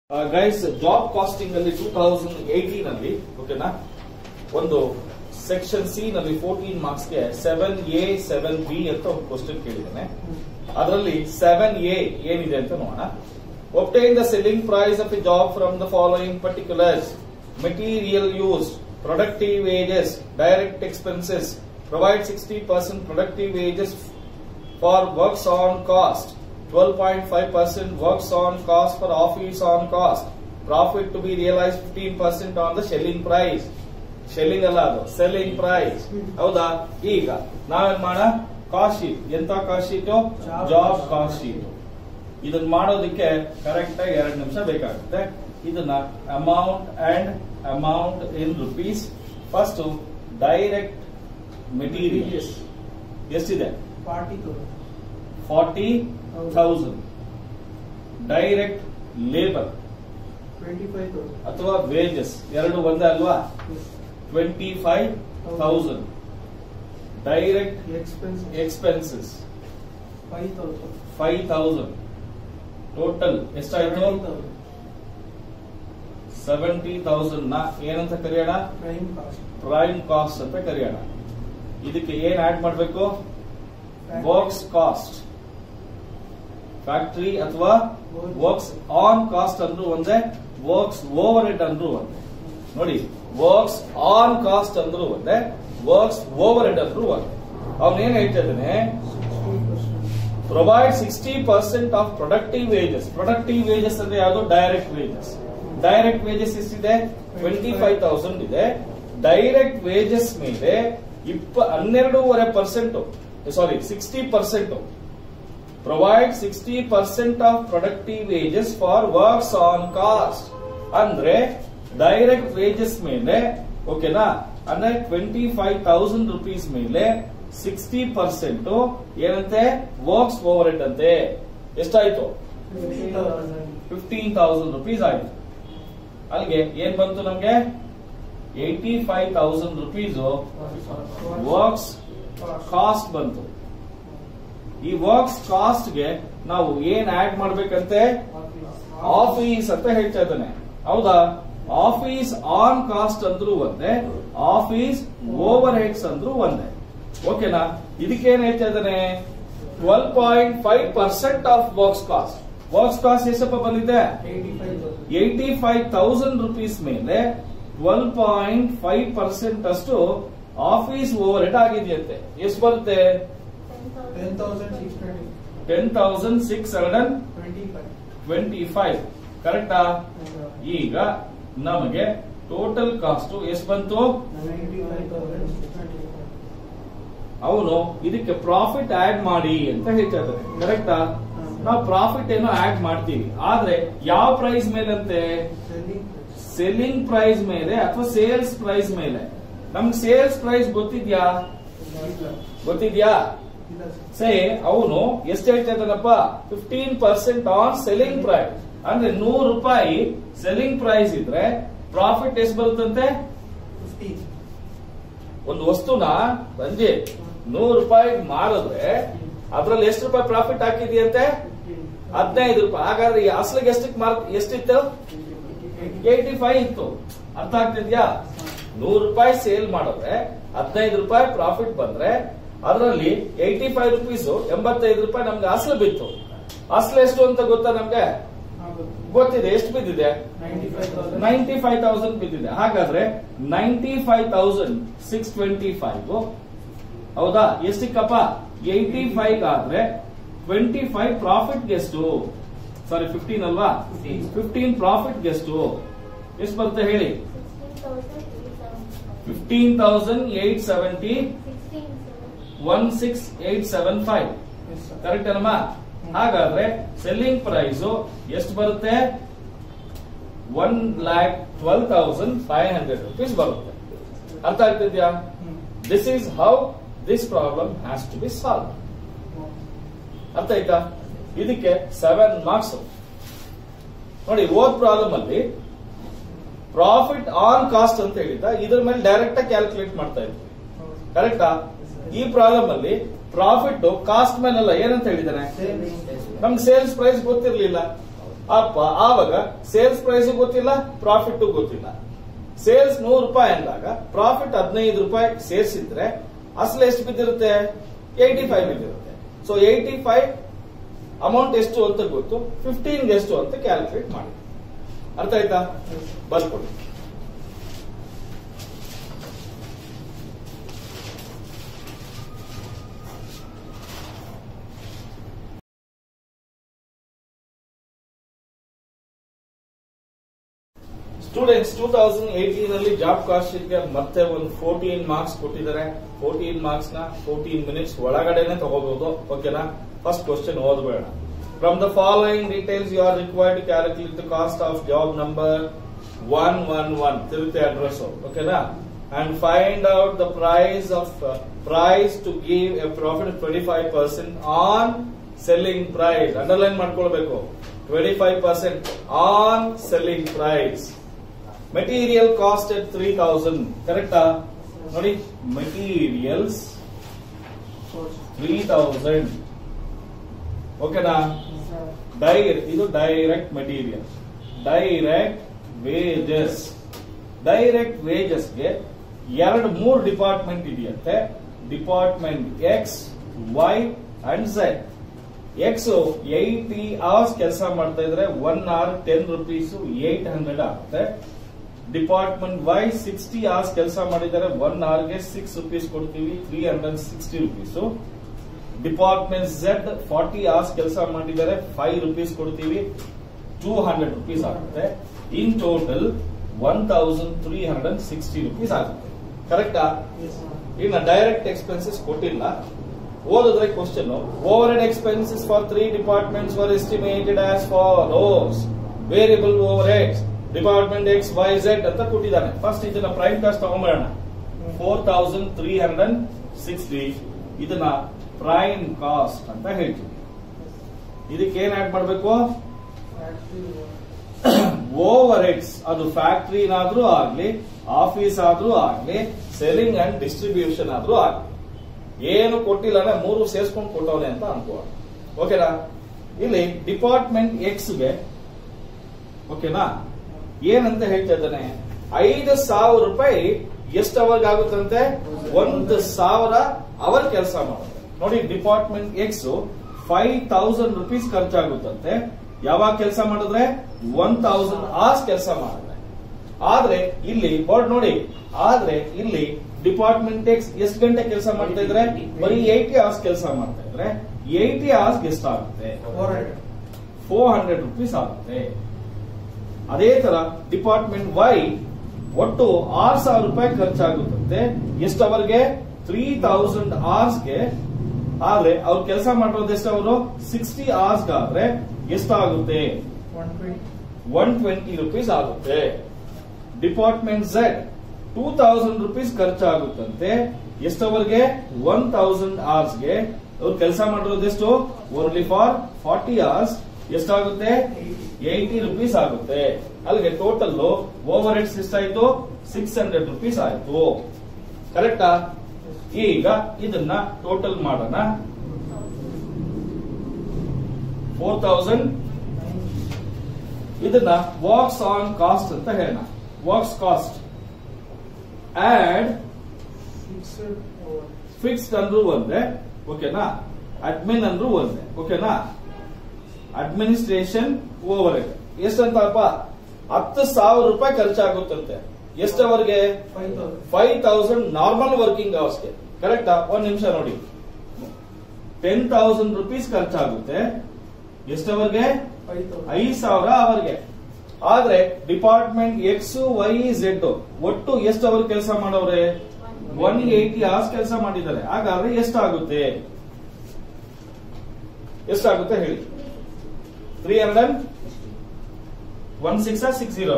Guys job costing ಅಲ್ಲಿ two thousand eighteen ಅಲ್ಲಿ ಓಕೆನಾ ಒಂದು ಸೆಕ್ಷನ್ ಸಿ ನಲ್ಲಿ ಫೋರ್ಟೀನ್ ಮಾರ್ಕ್ಸ್ ಗೆ ಸೆವೆನ್ ಎ ಸೆವೆನ್ ಬಿ ಅಂತ ಒಂದು ಕ್ವಶನ್ ಕೇಳಿದ್ದೇನೆ ಅದರಲ್ಲಿ ಸೆವೆನ್ ಎ ಏನಿದೆ ಅಂತ ನೋಡೋಣ obtain the selling price of a job from the following particulars material use productive wages direct expenses provide sixty percent productive wages for works on cost. 12.5% works on cost for office on cost. Profit to be realized 15% on the selling price. Shelling ಅಲ್ಲ ಅದು selling price ಹೌದಾ ಈಗ ನಾವೇನ್ ಮಾಡ cost sheet ಎಂತ cost sheet job cost sheet ಇದನ್ನ ಮಾಡೋದಕ್ಕೆ correct ಆಗಿ ಎರಡು ನಿಮಿಷ ಬೇಕಾಗುತ್ತೆ ಇದನ್ನ amount and amount in rupees first direct materials ಎಷ್ಟಿದೆ forty forty thousand direct labour twenty five thousand ಅಥವಾ ವೇಜಸ್ ಎರಡು ಒಂದೇ ಅಲ್ವಾ twenty five thousand direct expense expenses five thousand five thousand total ಎಷ್ಟಾಯ್ತು ಸೆವೆಂಟಿ ತೌಸಂಡ್ ನ ಏನಂತ ಕರೆಯೋಣ ಪ್ರೈಮ್ ಕಾಸ್ಟ್ ಪ್ರೈಮ್ ಕಾಸ್ಟ್ ಅಂತ ಕರೆಯೋಣ ಇದಕ್ಕೆ ಏನ್ ಆಡ್ ಮಾಡಬೇಕು ವರ್ಕ್ಸ್ ಕಾಸ್ಟ್ ಫ್ಯಾಕ್ಟರಿ ಅಥವಾ ವರ್ಕ್ಸ್ ಆನ್ ಕಾಸ್ಟ್ ಅಂದ್ರೂ ಒಂದೇ ವರ್ಕ್ಸ್ ಓವರ್ ಹೆಡ್ ಅಂದ್ರೂ ಒಂದೇ ನೋಡಿ ವರ್ಕ್ಸ್ ಆನ್ ಕಾಸ್ಟ್ ಅಂದ್ರೂ ಒಂದೇ ವರ್ಕ್ಸ್ ಓವರ್ ಹೆಡ್ ಅಂದ್ರೂ ಒಂದೇ ಅವ್ನ ಏನ್ ಹೇಳ್ತಾ ಇದ್ದಾನೆ sixty percent provide sixty percent of productive wages productive wages ಅಂದ್ರೆ ಯಾವುದು ಡೈರೆಕ್ಟ್ ವೇಜಸ್ ಡೈರೆಕ್ಟ್ ವೇಜಸ್ ಎಷ್ಟಿದೆ ಟ್ವೆಂಟಿ ಫೈವ್ ತೌಸಂಡ್ ಇದೆ ಡೈರೆಕ್ಟ್ ವೇಜಸ್ ಮೇಲೆ ಇಪ್ಪ ಹನ್ನೆರಡೂವರೆ percent sorry sixty percent provide sixty percent of productive wages for works on cost ಅಂದ್ರೆ direct wages ಮೇಲೆ ಓಕೆನಾ ಅಂದ್ರೆ ಟ್ವೆಂಟಿ ಫೈವ್ ತೌಸಂಡ್ ರುಪೀಸ್ ಮೇಲೆ ಸಿಕ್ಸ್ಟಿ ಪರ್ಸೆಂಟ್ ಏನಂತೆ ವರ್ಕ್ಸ್ ಓವರ್ ಹೆಡ್ ಅಂತೆ ಎಷ್ಟಾಯ್ತು fifty thousand fifteen thousand rupees ಆಯ್ತು ಅಲ್ಲಿಗೆ ಏನ್ ಬಂತು ನಮ್ಗೆ eighty five thousand rupees works cost ಬಂತು ಈ ವರ್ಕ್ಸ್ ಕಾಸ್ಟ್ ಗೆ ನಾವು ಏನ್ ಆಡ್ ಮಾಡ್ಬೇಕಂತೆ ಆಫೀಸ್ ಅಂತ ಹೇಳ್ತಾ ಇದ್ದಾನೆ ಹೌದಾ ಆಫೀಸ್ ಆನ್ ಕಾಸ್ಟ್ ಅಂದ್ರೂ ಒಂದೇ ಆಫೀಸ್ ಓವರ್ ಹೆಡ್ಸ್ ಅಂದ್ರೂ ಒಂದೇ ಓಕೆನಾ ಇದಕ್ಕೇನ್ ಹೇಳ್ತಾ ಇದ್ದಾನೆ twelve point five percent of works cost works cost ಎಷ್ಟಪ್ಪ ಬಂದಿದೆ eighty five thousand eighty five thousand rupees ಮೇಲೆ ಟ್ವೆಲ್ ಪಾಯಿಂಟ್ ಫೈವ್ ಪರ್ಸೆಂಟ್ ಅಷ್ಟು ಆಫೀಸ್ ಓವರ್ ಹೆಡ್ ಆಗಿದೆಯಂತೆ ಎಷ್ಟು ಬರುತ್ತೆ ten thousand six twenty ten thousand six hundred twenty five twenty five ಕರೆಕ್ಟಾ ಈಗ ನಮಗೆ ಟೋಟಲ್ ಕಾಸ್ಟ್ ಎಷ್ಟು ಬಂತು ninety five thousand six twenty five ಅವನು ಇದಕ್ಕೆ ಪ್ರಾಫಿಟ್ ಆಡ್ ಮಾಡಿ ಅಂತ ಹೇಳ್ತಾ ಇದ್ದಾರೆ ಕರೆಕ್ಟಾ ನಾವು ಪ್ರಾಫಿಟ್ ಏನೋ ಆಡ್ ಮಾಡ್ತೀವಿ ಆದ್ರೆ ಯಾವ ಪ್ರೈಸ್ ಮೇಲಂತೆ ಸೆಲ್ಲಿಂಗ್ ಸೆಲ್ಲಿಂಗ್ ಪ್ರೈಸ್ ಮೇಲೆ ಅಥವಾ ಸೇಲ್ಸ್ ಪ್ರೈಸ್ ಮೇಲೆ ನಮ್ಗೆ ಸೇಲ್ಸ್ ಪ್ರೈಸ್ ಗೊತ್ತಿದ್ಯಾ ಇಲ್ಲ ಗೊತ್ತಿದ್ಯಾ ಇಲ್ಲ ಸೇ ಅವನು ಎಷ್ಟು ಹೇಳ್ತಾ ಇದ್ದಾನಪ್ಪ fifteen percent on selling price ಅಂದ್ರೆ ನೂರು ರೂಪಾಯಿ ಸೆಲ್ಲಿಂಗ್ ಪ್ರೈಸ್ ಇದ್ರೆ ಪ್ರಾಫಿಟ್ ಎಷ್ಟು ಬರುತ್ತಂತೆ ಫಿಫ್ಟಿ ಒಂದು ವಸ್ತುನ ಸಂಜೆ ನೂರು ರೂಪಾಯಿ ಮಾರಿದ್ರೆ ಅದ್ರಲ್ಲಿ ಎಷ್ಟು ರೂಪಾಯಿ ಪ್ರಾಫಿಟ್ ಹಾಕಿದ್ಯಂತೆ ಹದಿನೈದು ರೂಪಾಯಿ ಹಾಗಾದ್ರೆ ಈ ಅಸಲಿಗೆ ಎಷ್ಟಕ್ಕೆ ಮಾರ್ಕ್ ಎಷ್ಟಿತ್ತು ಏಯ್ಟಿ ಫೈವ್ ಇತ್ತು ಅರ್ಥ ಆಗ್ತಿದ್ಯಾ ನೂರು ರೂಪಾಯಿ ಸೇಲ್ ಮಾಡಿದ್ರೆ ಹದಿನೈದು ರೂಪಾಯಿ ಪ್ರಾಫಿಟ್ ಬಂದ್ರೆ ಅದರಲ್ಲಿ ಏಯ್ಟಿ ಫೈವ್ ರುಪೀಸ್ ಎಂಬತ್ತೈದು ರೂಪಾಯಿ ನಮ್ಗೆ ಅಸಲು ಬಿತ್ತು ಅಸಲು ಎಷ್ಟು ಅಂತ ಗೊತ್ತಾ ನಮ್ಗೆ ಗೊತ್ತಿದೆ ಎಷ್ಟು ಬಿದ್ದಿದೆ ninety five thousand ninety five thousand ಬಿದ್ದಿದೆ ಹಾಗಾದ್ರೆ ninety five thousand six twenty five ಹೌದಾ ಎಷ್ಟಕ್ಕಪ್ಪ ಏಯ್ಟಿ ಫೈವ್ ಆದ್ರೆ ಟ್ವೆಂಟಿ ಫೈವ್ ಪ್ರಾಫಿಟ್ ಎಷ್ಟು ಸಾರಿ ಫಿಫ್ಟೀನ್ ಅಲ್ವಾ ಫಿಫ್ಟೀನ್ ಪ್ರಾಫಿಟ್ ಎಷ್ಟು ಎಷ್ಟು ಬರುತ್ತೆ ಹೇಳಿ fifteen thousand eight seventy one six eight seven five yes sir correct ಅಲ್ಲಮ್ಮ ಹಾಗಾದ್ರೆ ಸೆಲ್ಲಿಂಗ್ ಪ್ರೈಸ್ ಎಷ್ಟು ಬರುತ್ತೆ one lakh twelve thousand five hundred rupees ಬರುತ್ತೆ ಅರ್ಥ ಆಗ್ತಿದ್ಯಾ this is how this problem has to be solve ಅರ್ಥ ಆಯ್ತಾ ಇದಕ್ಕೆ ಸೆವೆನ್ ಮಾರ್ಕ್ಸ್ ನೋಡಿ ಓದ್ ಪ್ರಾಬ್ಲಮ್ ಅಲ್ಲಿ ಪ್ರಾಫಿಟ್ ಆನ್ ಕಾಸ್ಟ್ ಅಂತ ಹೇಳಿದ್ದ ಇದ್ರ ಮೇಲೆ ಡೈರೆಕ್ಟ್ ಆಗಿ ಕ್ಯಾಲ್ಕುಲೇಟ್ ಮಾಡ್ತಾ ಇದ್ವಿ ಕರೆಕ್ಟಾ ಈ ಪ್ರಾಬ್ಲಮ್ ಅಲ್ಲಿ ಪ್ರಾಫಿಟ್ ಕಾಸ್ಟ್ ಮೇಲಲ್ಲ ಏನಂತ ಹೇಳಿದಾನೆ ನಮ್ಗೆ ಸೇಲ್ಸ್ ಪ್ರೈಸ್ ಗೊತ್ತಿರ್ಲಿಲ್ಲ ಅಪ್ಪ ಆವಾಗ ಸೇಲ್ಸ್ ಪ್ರೈಸ್ ಗೊತ್ತಿಲ್ಲ ಪ್ರಾಫಿಟ್ ಗೊತ್ತಿಲ್ಲ ಸೇಲ್ಸ್ ನೂರು ರೂಪಾಯಿ ಅಂದಾಗ ಪ್ರಾಫಿಟ್ ಹದಿನೈದು ರೂಪಾಯಿ ಸೇರಿಸಿದ್ರೆ ಅಸಲು ಎಷ್ಟು ಬಿದ್ದಿರುತ್ತೆ ಏಯ್ಟಿ ಫೈವ್ ಬಿದ್ದಿರುತ್ತೆ ಸೊ ಏಯ್ಟಿ ಫೈವ್ ಅಮೌಂಟ್ ಎಷ್ಟು ಅಂತ ಗೊತ್ತು ಫಿಫ್ಟೀನ್ ಎಷ್ಟು ಅಂತ ಕ್ಯಾಲ್ಕುಲೇಟ್ ಮಾಡಿ ಅರ್ಥ ಆಯ್ತಾ ಬರ್ಕೊಡಿ ಸ್ಟೂಡೆಂಟ್ಸ್ ಟೂ ತೌಸಂಡ್ ಏಟೀನ್ ಅಲ್ಲಿ ಜಾಬ್ ಕಾಸ್ಟ್ ಗೆ ಮತ್ತೆ ಒಂದು ಫೋರ್ಟೀನ್ ಮಾರ್ಕ್ಸ್ ಕೊಟ್ಟಿದ್ದಾರೆ ಫೋರ್ಟೀನ್ ಮಾರ್ಕ್ಸ್ ನ ಫೋರ್ಟೀನ್ ಮಿನಿಟ್ಸ್ ಒಳಗಡೆನೆ ತಗೋಬಹುದು ಓಕೆನಾ ಫಸ್ಟ್ ಕ್ವಶನ್ ಓದ್ಬೇಡ from the following details you are required to calculate the cost of job number one one one ತಿರುತೆ ಅಡ್ರೆಸ್ ಓಕೆನಾ and find out the price of price to give a profit twenty five percent on selling price underline ಮಾಡ್ಕೊಳ್ಬೇಕು twenty five percent on selling price material cost at three thousand ಕರೆಕ್ಟಾ ನೋಡಿ materials three thousand ಓಕೆನಾ ಡೈ ಇದು direct material direct wages direct ವೇಜಸ್ಗೆ ಎರಡು ಮೂರು department ಇದೆಯಂತೆ department X Y and Z X eighty hours ಕೆಲಸ ಮಾಡ್ತಾ ಇದ್ರೆ one hour ten rupees eight hundred ಆಗುತ್ತೆ ಡಿಪಾರ್ಟ್ಮೆಂಟ್ ವೈ ಸಿಕ್ಸ್ಟಿ ಅವರ್ಸ್ ಕೆಲಸ ಮಾಡಿದ್ದಾರೆ ಒನ್ ಅವರ್ಗೆ ಸಿಕ್ಸ್ ರುಪೀಸ್ ಕೊಡ್ತೀವಿ three hundred sixty rupees department Z forty hours ಕೆಲಸ ಮಾಡಿದ್ದಾರೆ ಫೈವ್ ರುಪೀಸ್ ಕೊಡ್ತೀವಿ ಟೂ ಹಂಡ್ರೆಡ್ ರುಪೀಸ್ ಆಗುತ್ತೆ in total one thousand three hundred sixty rupees ಆಗುತ್ತೆ ಕರೆಕ್ಟಾ ಇನ್ನು ಡೈರೆಕ್ಟ್ ಎಕ್ಸ್ಪೆನ್ಸಸ್ ಕೊಟ್ಟಿಲ್ಲ ಓದಿದ್ರೆ question overhead expenses for three departments were estimated as follows variable overheads department X Y Z ಅಂತ ಕೊಟ್ಟಿದ್ದಾನೆ first ಇದನ್ನ prime cost ತಗೊಂಡ್ಬರೋಣ four thousand three hundred sixty ಇದನ್ನ ಪ್ರೈಮ್ ಕಾಸ್ಟ್ ಅಂತ ಹೇಳ್ತೀವಿ ಇದಕ್ಕೆ ಏನ್ ಆಡ್ ಮಾಡಬೇಕು ಓವರ್ ಹೆಡ್ಸ್ ಅದು ಫ್ಯಾಕ್ಟ್ರಿನಾದ್ರೂ ಆಗ್ಲಿ ಆಫೀಸ್ ಆದ್ರೂ ಆಗ್ಲಿ ಸೆಲ್ಲಿಂಗ್ ಅಂಡ್ ಡಿಸ್ಟ್ರಿಬ್ಯೂಷನ್ ಆದ್ರೂ ಆಗ್ಲಿ ಏನು ಕೊಟ್ಟಿಲ್ಲ ಅಂದ್ರೆ ಮೂರು ಸೇರ್ಸ್ಕೊಂಡು ಕೊಟ್ಟವನೆ ಅಂತ ಅನ್ಕೋ ಓಕೆನಾ ಇಲ್ಲಿ ಡಿಪಾರ್ಟ್ಮೆಂಟ್ ಎಕ್ಸ್ ಗೆ ಓಕೆನಾ ಏನಂತ ಹೇಳ್ತಾ ಇದ್ದಾನೆ ಐದು ಸಾವಿರ ರೂಪಾಯಿ ಎಷ್ಟು ಅವರ್ಗ್ ಆಗುತ್ತಂತೆ ಒಂದು ಸಾವಿರ ಅವರ್ ಕೆಲಸ ಮಾಡುತ್ತೆ ನೋಡಿ department X five thousand rupees ಖರ್ಚಾಗುತ್ತಂತೆ ಯಾವಾಗ ಕೆಲಸ ಮಾಡಿದ್ರೆ ಒನ್ ತೌಸಂಡ್ ಅವರ್ಸ್ ಕೆಲಸ ಮಾಡಿದ್ರೆ ಆದ್ರೆ ಇಲ್ಲಿ ಬೋರ್ಡ್ ನೋಡಿ ಆದ್ರೆ ಇಲ್ಲಿ ಡಿಪಾರ್ಟ್ಮೆಂಟ್ ಎಕ್ಸ್ ಎಷ್ಟು ಗಂಟೆ ಕೆಲಸ ಮಾಡ್ತಾ ಇದ್ರೆ ಬರೀ ಏಯ್ಟಿ ಅವರ್ಸ್ ಕೆಲಸ ಮಾಡ್ತಾ ಇದ್ರೆ ಏಯ್ಟಿ ಅವರ್ಸ್ ಎಷ್ಟಾಗುತ್ತೆ ಫೋರ್ ಹಂಡ್ರೆಡ್ ರುಪೀಸ್ ಆಗುತ್ತೆ ಅದೇ ತರ ಡಿಪಾರ್ಟ್ಮೆಂಟ್ ವೈ ಒಟ್ಟು ಆರ್ ಸಾವಿರ ರೂಪಾಯಿ ಖರ್ಚಾಗುತ್ತಂತೆ ಎಷ್ಟು ಅವರ್ಗೆ ತ್ರೀ ತೌಸಂಡ್ ಅವರ್ಸ್ಗೆ ಆದ್ರೆ ಅವ್ರು ಕೆಲಸ ಮಾಡಿರೋದು ಎಷ್ಟು ಅವರು ಸಿಕ್ಸ್ಟಿ ಅವರ್ಸ್ ಆದ್ರೆ ಎಷ್ಟಾಗುತ್ತೆ ಒನ್ ಟ್ವೆಂಟಿ ರುಪೀಸ್ ಆಗುತ್ತೆ department Z two thousand rupees ಖರ್ಚಾಗುತ್ತಂತೆ ಎಷ್ಟವರೆಗೆ ಒನ್ ತೌಸಂಡ್ ಅವರ್ಸ್ಗೆ ಅವ್ರು ಕೆಲಸ ಮಾಡಿರೋದು ಎಷ್ಟು ಓನ್ಲಿ ಫಾರ್ ಫಾರ್ಟಿ ಅವರ್ಸ್ ಎಷ್ಟಾಗುತ್ತೆ ಏಯ್ಟಿ ರುಪೀಸ್ ಆಗುತ್ತೆ ಅಲ್ಲಿಗೆ ಟೋಟಲ್ ಓವರ್ ಹೆಡ್ಸ್ ಎಷ್ಟಾಯ್ತು ಸಿಕ್ಸ್ ಹಂಡ್ರೆಡ್ ರುಪೀಸ್ ಆಯ್ತು ಕರೆಕ್ಟಾ ಈಗ ಇದನ್ನ ಟೋಟಲ್ ಮಾಡೋಣ ಫೋರ್ ತೌಸಂಡ್ ಇದನ್ನ ವಾಕ್ಸ್ ಆನ್ ಕಾಸ್ಟ್ ಅಂತ ಹೇಳೋಣ ವಾಕ್ಸ್ ಕಾಸ್ಟ್ ಆಡ್ ಫಿಕ್ಸ್ಡ್ ಅಂದ್ರೂ ಒಂದೇ ಓಕೆನಾ ಅಡ್ಮಿನ್ ಅಂದ್ರೂ ಒಂದೇ ಓಕೆನಾ ಅಡ್ಮಿನಿಸ್ಟ್ರೇಷನ್ ಓವರ್ ಹೆಡ್ ಎಷ್ಟಂತಪ್ಪ ಹತ್ತು ಸಾವಿರ ರೂಪಾಯಿ ಖರ್ಚಾಗುತ್ತಂತೆ ಎಷ್ಟವರೆಗೆ ಫೈವ್ ತೌಸಂಡ್ ನಾರ್ಮಲ್ ವರ್ಕಿಂಗ್ ಅವರ್ಸ್ಗೆ ಕರೆಕ್ಟಾ ಒಂದ್ ನಿಮಿಷ ನೋಡಿ ಟೆನ್ ತೌಸಂಡ್ ರುಪೀಸ್ ಖರ್ಚಾಗುತ್ತೆ ಎಷ್ಟವರೆಗೆ ಐದ್ ಸಾವಿರ ಅವರ್ಗೆ ಆದ್ರೆ ಡಿಪಾರ್ಟ್ಮೆಂಟ್ ಎಕ್ಸ್ ವೈ ಝೆಡ್ ಒಟ್ಟು ಎಷ್ಟು ಅವರ್ ಕೆಲಸ ಮಾಡವ್ರೆ ಒನ್ ಏಯ್ಟಿ ಅವರ್ಸ್ ಕೆಲಸ ಮಾಡಿದ್ದಾರೆ ಹಾಗಾದ್ರೆ ಎಷ್ಟಾಗುತ್ತೆ ಎಷ್ಟಾಗುತ್ತೆ ಹೇಳಿ three hundred one six six zero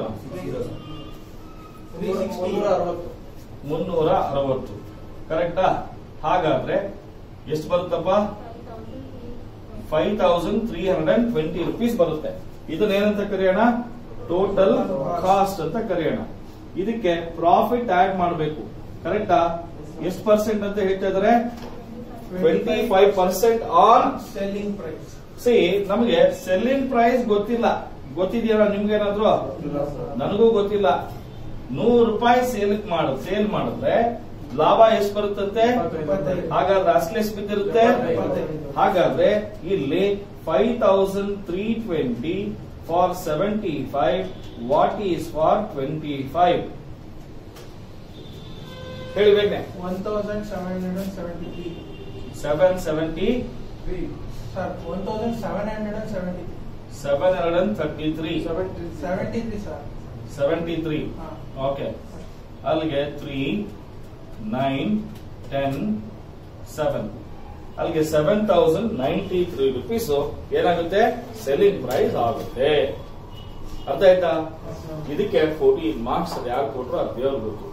ಮುನ್ನೂರ ಅರವತ್ತು ಕರೆಕ್ಟಾ ಹಾಗಾದ್ರೆ ಎಷ್ಟು ಬರುತ್ತಪ್ಪ five thousand three hundred twenty rupees ಬರುತ್ತೆ ಇದನ್ನ ಏನಂತ ಕರೆಯೋಣ ಟೋಟಲ್ ಕಾಸ್ಟ್ ಅಂತ ಕರೆಯೋಣ ಇದಕ್ಕೆ ಪ್ರಾಫಿಟ್ ಆಡ್ ಮಾಡಬೇಕು ಕರೆಕ್ಟಾ ಎಷ್ಟು ಪರ್ಸೆಂಟ್ ಅಂತ ಹೇಳ್ತಾ ಇದಾರೆ twenty five percent on selling price ಸಿ ನಮಗೆ ಸೆಲ್ಲಿಂಗ್ ಪ್ರೈಸ್ ಗೊತ್ತಿಲ್ಲ ಗೊತ್ತಿದೆಯಲ್ಲ ನಿಮ್ಗೇನಾದ್ರು ನನಗೂ ಗೊತ್ತಿಲ್ಲ ನೂರು ರೂಪಾಯಿ ಸೇಲ್ ಮಾಡ ಸೇಲ್ ಮಾಡಿದ್ರೆ ಲಾಭ ಎಷ್ಟು ಬರುತ್ತಂತೆ ಇಪ್ಪತ್ತೈದು. ಹಾಗಾದ್ರೆ ಅಸಲು ಎಷ್ಟು ಬಿದ್ದಿರುತ್ತೆ ಇಪ್ಪತ್ತೈದು. ಹಾಗಾದ್ರೆ ಇಲ್ಲಿ five thousand three twenty four seventy five what is four twenty five ಹೇಳಿ ಬೇಗನೆ one thousand seven hundred and seventy three seven seventy sir one thousand seven hundred and seventy seven hundred and thirty three seventy three sir seventy three ಹಾ okay ಅಲ್ಲಿಗೆ three nine ten seven ಅಲ್ಲಿಗೆ seven thousand ninety three rupees ಏನಾಗುತ್ತೆ selling price ಆಗುತ್ತೆ ಅರ್ಥ ಆಯ್ತಾ ಇದಕ್ಕೆ fourteen marks ಯಾರು ಕೊಟ್ರು ಅದು ದೇವ್ರಿಗೆ ಗೊತ್ತು